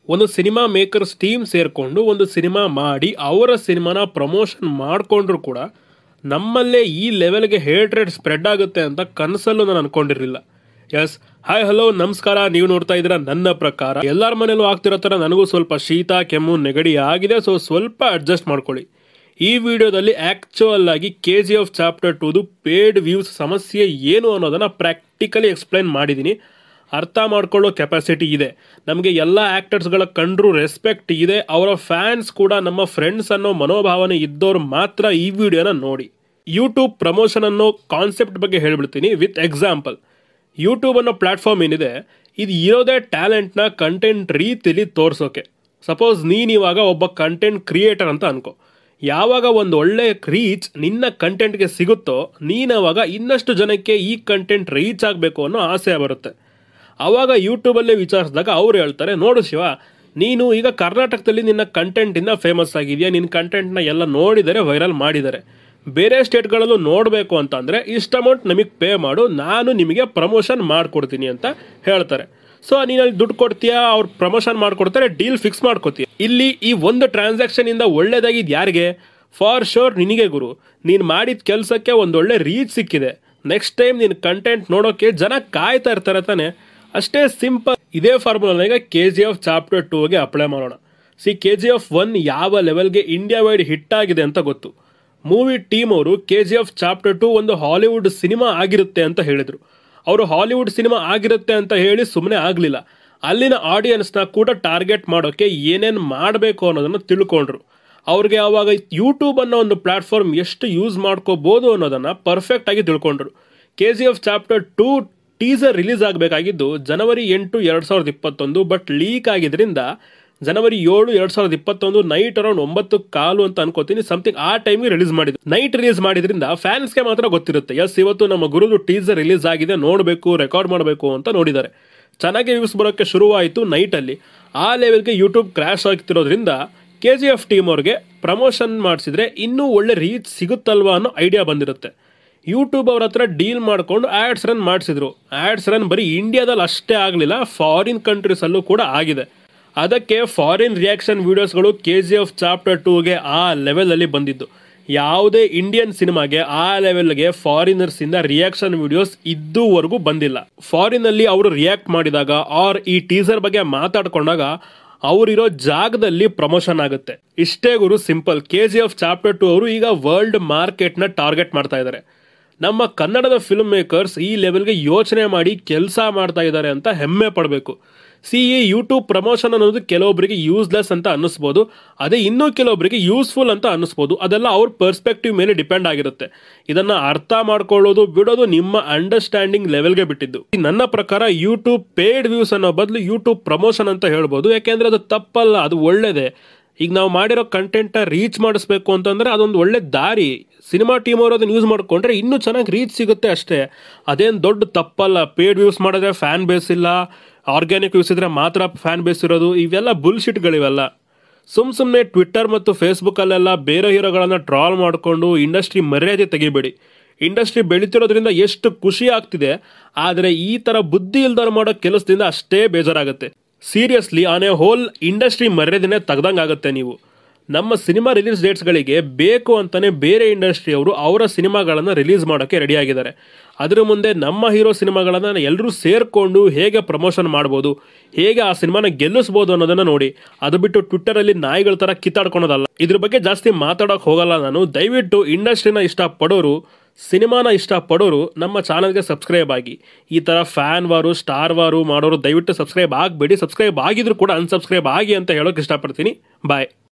ಒಂದು cinema makers team ಸೇರಿಕೊಂಡು ಒಂದು ಸಿನಿಮಾ ಮಾಡಿ ಅವರ ಸಿನಿಮಾನ ಪ್ರಮೋಷನ್ ಮಾಡಿಕೊಂಡ್ರು ಕೂಡ ನಮ್ಮಲ್ಲೇ ಈ ಲೆವೆಲ್ಗೆ ಹೇಟ್ರೇಟ್ ಸ್ಪ್ರೆಡ್ ಆಗುತ್ತೆ ಅಂತ ಕನಸಲ್ಲೂ ನಾನು ಅನ್ಕೊಂಡಿರಲಿಲ್ಲ ಎಸ್ ಹಾಯ್ ಹಲೋ ನಮಸ್ಕಾರ ನೀವು ನೋಡ್ತಾ ಇದ್ದೀರಾ ನನ್ನ ಪ್ರಕಾರ ಎಲ್ಲರ ಮನೇಲೂ ಆಗ್ತಿರೋ ಥರ ನನಗೂ ಸ್ವಲ್ಪ ಶೀತ ಕೆಮ್ಮು ನೆಗಡಿ ಆಗಿದೆ ಸೊ ಸ್ವಲ್ಪ ಅಡ್ಜಸ್ಟ್ ಮಾಡ್ಕೊಳ್ಳಿ ಈ ವಿಡಿಯೋದಲ್ಲಿ ಆ್ಯಕ್ಚುಯಲ್ ಆಗಿ ಕೆ ಜಿ ಎಫ್ ಚಾಪ್ಟರ್ ಟೂದು ಪೇಡ್ ವ್ಯೂಸ್ ಸಮಸ್ಯೆ ಏನು ಅನ್ನೋದನ್ನು ಪ್ರಾಕ್ಟಿಕಲಿ ಎಕ್ಸ್ಪ್ಲೈನ್ ಮಾಡಿದ್ದೀನಿ ಅರ್ಥ ಮಾಡ್ಕೊಳ್ಳೋ ಕೆಪಾಸಿಟಿ ಇದೆ ನಮಗೆ ಎಲ್ಲ ಆ್ಯಕ್ಟರ್ಸ್ಗಳ ಕಂಡ್ರು ರೆಸ್ಪೆಕ್ಟ್ ಇದೆ ಅವರ ಫ್ಯಾನ್ಸ್ ಕೂಡ ನಮ್ಮ ಫ್ರೆಂಡ್ಸ್ ಅನ್ನೋ ಮನೋಭಾವನೆ ಇದ್ದವ್ರು ಮಾತ್ರ ಈ ವಿಡಿಯೋನ ನೋಡಿ ಯೂಟ್ಯೂಬ್ ಪ್ರಮೋಷನ್ ಅನ್ನೋ ಕಾನ್ಸೆಪ್ಟ್ ಬಗ್ಗೆ ಹೇಳ್ಬಿಡ್ತೀನಿ ವಿತ್ ಎಕ್ಸಾಂಪಲ್ ಯೂಟ್ಯೂಬ್ ಅನ್ನೋ ಪ್ಲಾಟ್ಫಾರ್ಮ್ ಏನಿದೆ ಇದು ಇರೋದೇ ಟ್ಯಾಲೆಂಟ್ನ ಕಂಟೆಂಟ್ ರೀತಿಲಿ ತೋರಿಸೋಕೆ ಸಪೋಸ್ ನೀನು ಇವಾಗ ಒಬ್ಬ ಕಂಟೆಂಟ್ ಕ್ರಿಯೇಟರ್ ಅಂತ ಅನ್ಕೋ ಯಾವಾಗ ಒಂದು ಒಳ್ಳೆ ರೀಚ್ ನಿನ್ನ ಕಂಟೆಂಟ್ಗೆ ಸಿಗುತ್ತೋ ನೀನವಾಗ ಇನ್ನಷ್ಟು ಜನಕ್ಕೆ ಈ ಕಂಟೆಂಟ್ ರೀಚ್ ಆಗಬೇಕು ಅನ್ನೋ ಆಸೆ ಬರುತ್ತೆ ಆವಾಗ ಯೂಟ್ಯೂಬಲ್ಲೇ ವಿಚಾರಿಸಿದಾಗ ಅವ್ರು ಹೇಳ್ತಾರೆ ನೋಡು ಶಿವ ನೀನು ಈಗ ಕರ್ನಾಟಕದಲ್ಲಿ ನಿನ್ನ ಕಂಟೆಂಟಿಂದ ಫೇಮಸ್ ಆಗಿದೆಯಾ ನಿನ್ನ ಕಂಟೆಂಟ್ನ ಎಲ್ಲ ನೋಡಿದರೆ ವೈರಲ್ ಮಾಡಿದ್ದಾರೆ ಬೇರೆ ಸ್ಟೇಟ್ಗಳಲ್ಲೂ ನೋಡಬೇಕು ಅಂತಂದರೆ ಇಷ್ಟು ಅಮೌಂಟ್ ನಮಗೆ ಪೇ ಮಾಡು ನಾನು ನಿಮಗೆ ಪ್ರಮೋಷನ್ ಮಾಡಿಕೊಡ್ತೀನಿ ಅಂತ ಹೇಳ್ತಾರೆ ಸೊ ನೀನು ಅಲ್ಲಿ ದುಡ್ಡು ಕೊಡ್ತೀಯಾ ಅವ್ರು ಪ್ರಮೋಷನ್ ಮಾಡಿಕೊಡ್ತಾರೆ ಡೀಲ್ ಫಿಕ್ಸ್ ಮಾಡ್ಕೋತೀಯ ಇಲ್ಲಿ ಈ ಒಂದು ಟ್ರಾನ್ಸಾಕ್ಷನ್ ಇಂದ ಒಳ್ಳೇದಾಗಿದ್ದು ಯಾರಿಗೆ ಫಾರ್ ಶೋರ್ ನಿನಗೆ ಗುರು ನೀನು ಮಾಡಿದ ಕೆಲಸಕ್ಕೆ ಒಂದೊಳ್ಳೆ ರೀಚ್ ಸಿಕ್ಕಿದೆ ನೆಕ್ಸ್ಟ್ ಟೈಮ್ ನಿನ್ನ ಕಂಟೆಂಟ್ ನೋಡೋಕೆ ಜನ ಕಾಯ್ತಾ ಇರ್ತಾರೆ ತಾನೆ ಅಷ್ಟೇ ಸಿಂಪಲ್ ಇದೇ ಫಾರ್ಮುಲಾಗ ಕೆ ಜಿ ಎಫ್ ಚಾಪ್ಟರ್ ಟೂಗೆ ಅಪ್ಲೈ ಮಾಡೋಣ see K G F one ಯಾವ ಲೆವೆಲ್ಗೆ ಇಂಡಿಯಾ ವೈಡ್ ಹಿಟ್ ಆಗಿದೆ ಅಂತ ಗೊತ್ತು ಮೂವಿ ಟೀಮ್ ಅವರು K G F chapter two ಒಂದು ಹಾಲಿವುಡ್ ಸಿನಿಮಾ ಆಗಿರುತ್ತೆ ಅಂತ ಹೇಳಿದರು ಅವರು ಹಾಲಿವುಡ್ ಸಿನಿಮಾ ಆಗಿರುತ್ತೆ ಅಂತ ಹೇಳಿ ಸುಮ್ಮನೆ ಆಗಲಿಲ್ಲ ಅಲ್ಲಿನ ಆಡಿಯನ್ಸ್ನ ಕೂಡ ಟಾರ್ಗೆಟ್ ಮಾಡೋಕ್ಕೆ ಏನೇನು ಮಾಡಬೇಕು ಅನ್ನೋದನ್ನು ತಿಳ್ಕೊಂಡ್ರು ಅವ್ರಿಗೆ ಆವಾಗ ಯೂಟ್ಯೂಬ್ ಅನ್ನೋ ಒಂದು ಪ್ಲಾಟ್ಫಾರ್ಮ್ ಎಷ್ಟು ಯೂಸ್ ಮಾಡ್ಕೋಬೋದು ಅನ್ನೋದನ್ನು ಪರ್ಫೆಕ್ಟ್ ಆಗಿ ತಿಳ್ಕೊಂಡ್ರು K G F chapter two teaser release ಆಗಬೇಕಾಗಿದ್ದು ಜನವರಿ ಎಂಟು ಎರಡು ಸಾವಿರದ ಇಪ್ಪತ್ತೊಂದು ಬಟ್ ಲೀಕ್ ಆಗಿದ್ರಿಂದ ಜನವರಿ ಏಳು ಎರಡು ಸಾವಿರದ ಇಪ್ಪತ್ತೊಂದು ನೈಟ್ ಅರೌಂಡ್ ಒಂಬತ್ತು ಕಾಲು ಅಂತ ಅನ್ಕೋತೀನಿ ಸಮಥಿಂಗ್ ಆ ಟೈಮ್ಗೆ ರಿಲೀಸ್ ಮಾಡಿದ್ರು ನೈಟ್ ರಿಲೀಸ್ ಮಾಡಿದ್ರಿಂದ ಫ್ಯಾನ್ಸ್ಗೆ ಮಾತ್ರ ಗೊತ್ತಿರುತ್ತೆ ಎಸ್ ಇವತ್ತು ನಮ್ಮ ಗುರುದು ಟೀಸರ್ ರಿಲೀಸ್ ಆಗಿದೆ ನೋಡಬೇಕು ರೆಕಾರ್ಡ್ ಮಾಡಬೇಕು ಅಂತ ನೋಡಿದ್ದಾರೆ ಚೆನ್ನಾಗಿ ವ್ಯೂಸ್ ಬರೋಕ್ಕೆ ಶುರುವಾಯಿತು ನೈಟಲ್ಲಿ ಆ ಲೆವೆಲ್ಗೆ ಯೂಟ್ಯೂಬ್ ಕ್ರ್ಯಾಶ್ ಆಗ್ತಿರೋದ್ರಿಂದ ಕೆ ಜಿ ಎಫ್ ಟೀಮ್ ಅವ್ರಿಗೆ ಪ್ರಮೋಷನ್ ಮಾಡಿಸಿದ್ರೆ ಇನ್ನೂ ಒಳ್ಳೆ ರೀಚ್ ಸಿಗುತ್ತಲ್ವಾ ಅನ್ನೋ ಐಡಿಯಾ ಬಂದಿರುತ್ತೆ ಯೂಟ್ಯೂಬ್ ಅವ್ರ ಹತ್ರ ಡೀಲ್ ಮಾಡಿಕೊಂಡು ಆ್ಯಡ್ಸ್ ರನ್ ಮಾಡಿಸಿದ್ರು ಆ್ಯಡ್ಸ್ ರನ್ ಬರೀ ಇಂಡಿಯಾದಲ್ಲಿ ಅಷ್ಟೇ ಆಗಲಿಲ್ಲ ಫಾರಿನ್ ಕಂಟ್ರೀಸಲ್ಲೂ ಕೂಡ ಆಗಿದೆ ಅದಕ್ಕೆ ಫಾರಿನ್ ರಿಯಾಕ್ಷನ್ ವೀಡಿಯೋಸ್ಗಳು ಕೆ ಜಿ ಎಫ್ ಚಾಪ್ಟರ್ ಟೂಗೆ ಆ ಲೆವೆಲಲ್ಲಿ ಬಂದಿದ್ದು ಯಾವುದೇ ಇಂಡಿಯನ್ ಸಿನಿಮಾಗೆ ಆ ಲೆವೆಲ್ಗೆ ಫಾರಿನರ್ಸಿಂದ ರಿಯಾಕ್ಷನ್ ವಿಡಿಯೋಸ್ ಇದುವರೆಗೂ ಬಂದಿಲ್ಲ ಫಾರಿನಲ್ಲಿ ಅವರು ರಿಯಾಕ್ಟ್ ಮಾಡಿದಾಗ ಆರ್ ಈ ಟೀಸರ್ ಬಗ್ಗೆ ಮಾತಾಡ್ಕೊಂಡಾಗ ಅವರಿರೋ ಜಾಗದಲ್ಲಿ ಪ್ರಮೋಷನ್ ಆಗುತ್ತೆ ಇಷ್ಟೇ ಗುರು simple K G F chapter two ಅವರು ಈಗ ವರ್ಲ್ಡ್ ಮಾರ್ಕೆಟ್ನ ಟಾರ್ಗೆಟ್ ಮಾಡ್ತಾ ಇದ್ದಾರೆ ನಮ್ಮ ಕನ್ನಡದ ಫಿಲ್ಮ್ ಮೇಕರ್ಸ್ ಈ ಲೆವೆಲ್ಗೆ ಯೋಚನೆ ಮಾಡಿ ಕೆಲಸ ಮಾಡ್ತಾ ಇದ್ದಾರೆ ಅಂತ ಹೆಮ್ಮೆ ಪಡಬೇಕು ಸಿ ಈ ಯೂಟ್ಯೂಬ್ ಪ್ರಮೋಷನ್ ಅನ್ನೋದು ಕೆಲವೊಬ್ಬರಿಗೆ ಯೂಸ್ಲೆಸ್ ಅಂತ ಅನ್ನಿಸ್ಬೋದು ಅದೇ ಇನ್ನೂ ಕೆಲವೊಬ್ಬರಿಗೆ ಯೂಸ್ಫುಲ್ ಅಂತ ಅನ್ನಿಸ್ಬೋದು ಅದೆಲ್ಲ ಅವ್ರ ಪರ್ಸ್ಪೆಕ್ಟಿವ್ ಮೇಲೆ ಡಿಪೆಂಡ್ ಆಗಿರುತ್ತೆ ಇದನ್ನ ಅರ್ಥ ಮಾಡ್ಕೊಳ್ಳೋದು ಬಿಡೋದು ನಿಮ್ಮ ಅಂಡರ್ಸ್ಟ್ಯಾಂಡಿಂಗ್ ಲೆವೆಲ್ಗೆ ಬಿಟ್ಟಿದ್ದು ನನ್ನ ಪ್ರಕಾರ ಯೂಟ್ಯೂಬ್ ಪೇಡ್ ವ್ಯೂಸ್ ಅನ್ನೋ ಬದಲು ಯೂಟ್ಯೂಬ್ ಪ್ರಮೋಷನ್ ಅಂತ ಹೇಳ್ಬೋದು ಯಾಕೆಂದ್ರೆ ಅದು ತಪ್ಪಲ್ಲ ಅದು ಒಳ್ಳೇದೇ ಈಗ ನಾವು ಮಾಡಿರೋ ಕಂಟೆಂಟ್ನ ರೀಚ್ ಮಾಡಿಸ್ಬೇಕು ಅಂತಂದ್ರೆ ಅದೊಂದು ಒಳ್ಳೆ ದಾರಿ ಸಿನಿಮಾ ಟೀಮ್ ಅವರು ಅದನ್ನು ಯೂಸ್ ಮಾಡಿಕೊಂಡ್ರೆ ಇನ್ನೂ ಚೆನ್ನಾಗಿ ರೀಚ್ ಸಿಗುತ್ತೆ ಅಷ್ಟೇ ಅದೇನು ದೊಡ್ಡ ತಪ್ಪಲ್ಲ ಪೇಡ್ ವ್ಯೂಸ್ ಮಾಡಿದ್ರೆ ಫ್ಯಾನ್ ಬೇಸ್ ಇಲ್ಲ ಆರ್ಗ್ಯಾನಿಕ್ ವ್ಯೂಸ್ ಇದ್ರೆ ಮಾತ್ರ ಫ್ಯಾನ್ ಬೇಸ್ ಇರೋದು ಇವೆಲ್ಲ ಬುಲ್ಶಿಟ್ಗಳಿವೆಲ್ಲ ಸುಮ್ ಸುಮ್ಮನೆ ಟ್ವಿಟ್ಟರ್ ಮತ್ತು ಫೇಸ್ಬುಕ್ಕಲ್ಲೆಲ್ಲ ಬೇರೆ ಹೀರೋಗಳನ್ನು ಟ್ರಾಲ್ ಮಾಡಿಕೊಂಡು ಇಂಡಸ್ಟ್ರಿ ಮರ್ಯಾದೆ ತೆಗಿಬೇಡಿ ಇಂಡಸ್ಟ್ರಿ ಬೆಳೀತಿರೋದ್ರಿಂದ ಎಷ್ಟು ಖುಷಿ ಆಗ್ತಿದೆ ಆದರೆ ಈ ಥರ ಬುದ್ಧಿ ಇಲ್ದವ್ರು ಮಾಡೋ ಕೆಲಸದಿಂದ ಅಷ್ಟೇ ಬೇಜಾರಾಗುತ್ತೆ seriously on a whole industry ಮರ್ಯಾದೆನೇ ತೆಗ್ದಂಗಾಗುತ್ತೆ ನೀವು ನಮ್ಮ ಸಿನಿಮಾ ರಿಲೀಸ್ ಡೇಟ್ಸ್ಗಳಿಗೆ ಬೇಕು ಅಂತಲೇ ಬೇರೆ ಇಂಡಸ್ಟ್ರಿಯವರು ಅವರ ಸಿನಿಮಾಗಳನ್ನು ರಿಲೀಸ್ ಮಾಡೋಕ್ಕೆ ರೆಡಿಯಾಗಿದ್ದಾರೆ ಅದರ ಮುಂದೆ ನಮ್ಮ ಹೀರೋ ಸಿನಿಮಾಗಳನ್ನು ಎಲ್ಲರೂ ಸೇರಿಕೊಂಡು ಹೇಗೆ ಪ್ರಮೋಷನ್ ಮಾಡ್ಬೋದು ಹೇಗೆ ಆ ಸಿನಿಮಾನ ಗೆಲ್ಲಿಸ್ಬೋದು ಅನ್ನೋದನ್ನು ನೋಡಿ ಅದು ಬಿಟ್ಟು ಟ್ವಿಟ್ಟರಲ್ಲಿ ನಾಯಿಗಳ ಥರ ಕಿತ್ತಾಡ್ಕೊಳೋದಲ್ಲ ಇದ್ರ ಬಗ್ಗೆ ಜಾಸ್ತಿ ಮಾತಾಡೋಕೆ ಹೋಗಲ್ಲ ನಾನು ದಯವಿಟ್ಟು ಇಂಡಸ್ಟ್ರಿನ ಇಷ್ಟಪಡೋರು ಸಿನಿಮಾನ ಇಷ್ಟಪಡೋರು ನಮ್ಮ ಚಾನಲ್ಗೆ ಸಬ್ಸ್ಕ್ರೈಬ್ ಆಗಿ ಈ ಥರ ಫ್ಯಾನ್ ವಾರು ಸ್ಟಾರ್ ವಾರು ಮಾಡೋರು ದಯವಿಟ್ಟು ಸಬ್ಸ್ಕ್ರೈಬ್ ಆಗಬೇಡಿ ಸಬ್ಸ್ಕ್ರೈಬ್ ಆಗಿದ್ರು ಕೂಡ ಅನ್ಸಬ್ಸ್ಕ್ರೈಬ್ ಆಗಿ ಅಂತ ಹೇಳೋಕೆ ಇಷ್ಟಪಡ್ತೀನಿ ಬಾಯ್